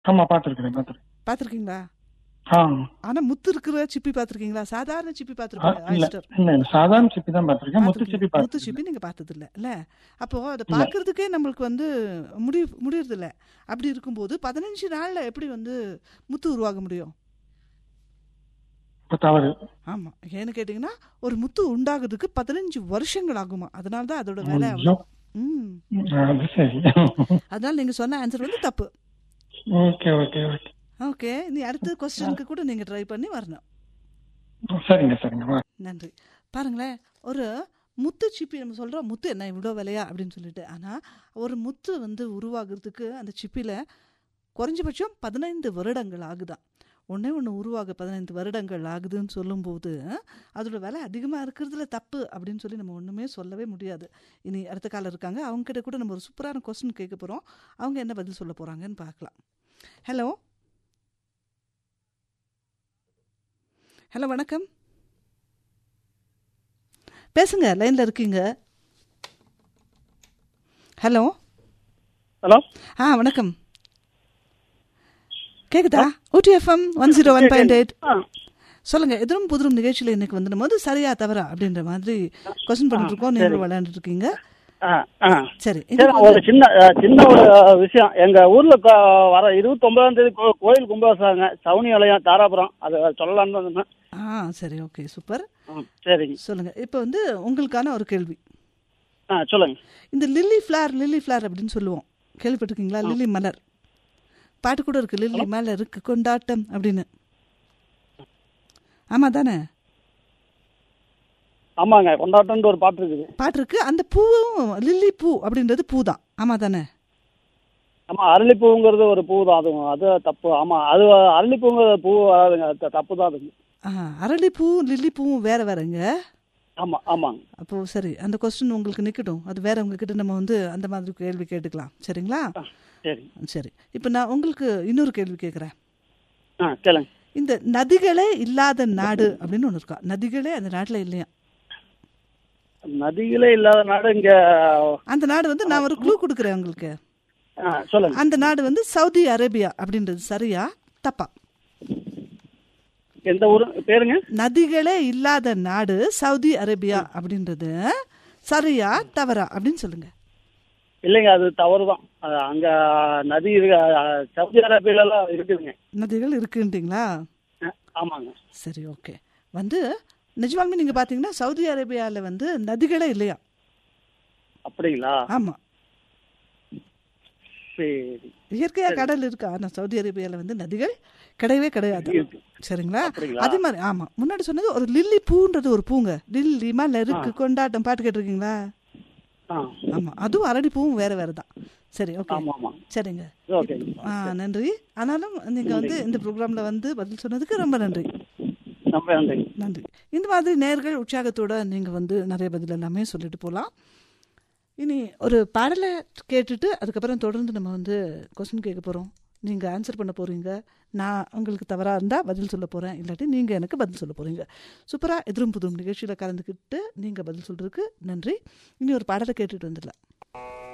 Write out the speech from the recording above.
ஆமா பாத்துருக்கேன் பாத்துருக்கேன் பார்த்துருக்கீங்களா ஆ ஆனா முத்து இருக்கிற சிப்பி பார்த்துருக்கீங்களா சாதாரண சிப்பி ஆ, பார்த்துருக்கீங்க இல்ல ஆயிஸ்டர் இல்ல இல்ல சாதாரண சிப்பி தான் பாத்திருக்கேன் முத்து சிப்பி முத்து பாத்து சிப்பி நீங்க பார்த்தது இல்ல இல்ல அப்போ அதை பார்க்கறதுக்கே நம்மளுக்கு வந்து முடி முடியறது இல்ல அப்படி இருக்கும்போது பதினஞ்சு நாள்ல எப்படி வந்து முத்து உருவாக முடியும் இப்ப தவறு ஆமா ஏன்னு கேட்டீங்கன்னா ஒரு முத்து உண்டாகிறதுக்கு பதினஞ்சு வருஷங்கள் ஆகுமா அதனால தான் அதோட விலை ஐயோ. அவ்வளோ ம் அது சரி அதனால நீங்க சொன்ன ஆன்சர் வந்து தப்பு ஓகே ஓகே ஓகே ஓகே நீ அடுத்த கொஸ்டினுக்கு கூட நீங்க ட்ரை பண்ணி வரணும் சரிங்க சரிங்க வா. நன்றி பாருங்களேன் ஒரு முத்து சிப்பி நம்ம சொல்கிறோம் முத்து என்ன இவ்வளோ விலையா அப்படின்னு சொல்லிட்டு ஆனால் ஒரு முத்து வந்து உருவாகிறதுக்கு அந்த சிப்பியில் குறைஞ்சபட்சம் பதினைந்து வருடங்கள் ஆகுதான் ஒன்றே ஒன்று உருவாக பதினைந்து வருடங்கள் ஆகுதுன்னு சொல்லும்போது அதோட விலை அதிகமாக இருக்கிறதுல தப்பு அப்படின்னு சொல்லி நம்ம ஒன்றுமே சொல்லவே முடியாது இனி அடுத்த காலம் இருக்காங்க அவங்க கிட்ட கூட நம்ம ஒரு சூப்பரான கொஸ்டின் கேட்க போகிறோம் அவங்க என்ன பதில் சொல்ல போகிறாங்கன்னு பார்க்கலாம் ஹலோ ஹலோ வணக்கம் பேசுங்க லைன்ல இருக்கீங்க ஹலோ ஹலோ ஆ வணக்கம் கேக்குதா Ooty FM one zero one point eight ஆ சொல்லுங்க எதிரும் புதிரும் நிகழ்ச்சியில் இன்னைக்கு வந்துடும் போது சரியா தவறா அப்படின்ற மாதிரி கொஸ்டின் பண்ணிட்டு இருக்கோம் நீங்களும் விளையாண்டுட்டு இருக்கீங்க ஆ ஆ சரி சரி இன்னைக்கு ஒரு சின்ன அஹ், சின்ன ஒரு அஹ், விஷயம் எங்க ஊர்ல கொ- வர இருபத்தொன்பதாம் தேதி கோ- கோயில் கும்பாசாங்க சவுனி வளையம் தாராபுரம் அதை சொல்லலாம்னு தான் இருந்தேன். ஆ சரி ஓகே சூப்பர் ம், சரிங்க சொல்லுங்க இப்போ வந்து உங்களுக்கான ஒரு கேள்வி ஆ சொல்லுங்க இந்த லில்லி ஃப்ளார் லில்லி ஃப்ளார் அப்படின்னு சொல்லுவோம் கேள்விப்பட்டிருக்கீங்களா லில்லி மலர் பாட்டு கூட இருக்கு லில்லி மலர் இருக்கு கொண்டாட்டம் அப்படின்னு ஆமா தானே ஆமாங்க கொண்டாட்டம்னு ஒரு பாட்டு இருக்குது பாட்டு இருக்கு அந்த பூவும் லில்லி பூ அப்படின்றது பூ தான் ஆமா தானே ஆமா அரளிப்பூங்கிறது ஒரு பூ தான் அதுவும் அது தப்பு ஆமா அது அரளிப்பூங்கிற பூ வராதுங்க அது தப்பு தான் அதுங்க ஆ அரளிப்பூ லில்லி பூவும் வேற வேறங்க ஆமா ஆமாங்க அப்போ சரி அந்த கொஸ்டின் உங்களுக்கு நிக்கட்டும் அது வேற உங்ககிட்ட நம்ம வந்து அந்த மாதிரி கேள்வி கேட்டுக்கலாம் சரிங்களா ஆ, சரி சரி இப்போ நான் உங்களுக்கு இன்னொரு கேள்வி கேட்குறேன் ஆ கேளுங்க இந்த நதிகளே இல்லாத நாடு அப்படின்னு ஒன்று இருக்கா நதிகளே அந்த நாட்டில் இல்லையா நதிகளே இல்லாத நாடு இங்க அந்த நாடு வந்து நான் ஒரு க்ளூ கொடுக்குறேன் உங்களுக்கு ஆ, சொல்லுங்க அந்த நாடு வந்து சவுதி அரேபியா அப்படின்றது சரியா தப்பா எந்த ஊரு பேருங்க நதிகளே இல்லாத நாடு சவுதி அரேபியா அப்படின்றது சரியா தவறா அப்படின்னு சொல்லுங்க இல்லைங்க அது தவறு தான் அங்க நதி இருக்கு அஹ், சவுதி அரேபியால எல்லாம் இருக்குதுங்க நதிகள் இருக்குன்றீங்களா அஹ், ஆமாங்க சரி ஓகே வந்து நிஜமாலுமே நீங்கள் பார்த்தீங்கன்னா சவுதி அரேபியாவில் வந்து நதிகளே இல்லையா அப்படிங்களா ஆமாம் சரி இயற்கையாக கடல் இருக்கா ஆனால் சவுதி அரேபியாவில் வந்து நதிகள் கிடையவே கிடையாது இருக்கு. சரிங்களா அப்படிங்களா? அதே மாதிரி ஆமாம் முன்னாடி சொன்னது ஒரு லில்லி பூன்றது ஒரு பூங்க லில்லி மலர் இருக்கு கொண்டாட்டம் பாட்டு கேட்டிருக்கீங்களா ஆ ஆமாம் அதுவும் அரளி பூவும் வேற வேற தான் சரி ஓகே ஆமா ஆமா சரிங்க ஓகே ஆ நன்றி ஆனாலும் நீங்கள் வந்து இந்த ப்ரோக்ராமில் வந்து பதில் சொன்னதுக்கு ரொம்ப நன்றி ரொம்ப நன்றி நன்றி இந்த மாதிரி நேர்கள் உற்சாகத்தோட நீங்கள் வந்து நிறைய பதில் எல்லாமே சொல்லிட்டு போகலாம் இனி ஒரு பாடலை கேட்டுட்டு அதுக்கப்புறம் தொடர்ந்து நம்ம வந்து கொஸ்டின் கேட்க போகிறோம் நீங்கள் ஆன்சர் பண்ண போகிறீங்க நான் உங்களுக்கு தவறாக இருந்தால் பதில் சொல்ல போகிறேன் இல்லாட்டி நீங்கள் எனக்கு பதில் சொல்ல போகிறீங்க சூப்பராக எதிரும் புதும் நிகழ்ச்சியில் கலந்துக்கிட்டு நீங்கள் பதில் சொல்கிறதுக்கு நன்றி இனி ஒரு பாடலை கேட்டுட்டு வந்துடலாம்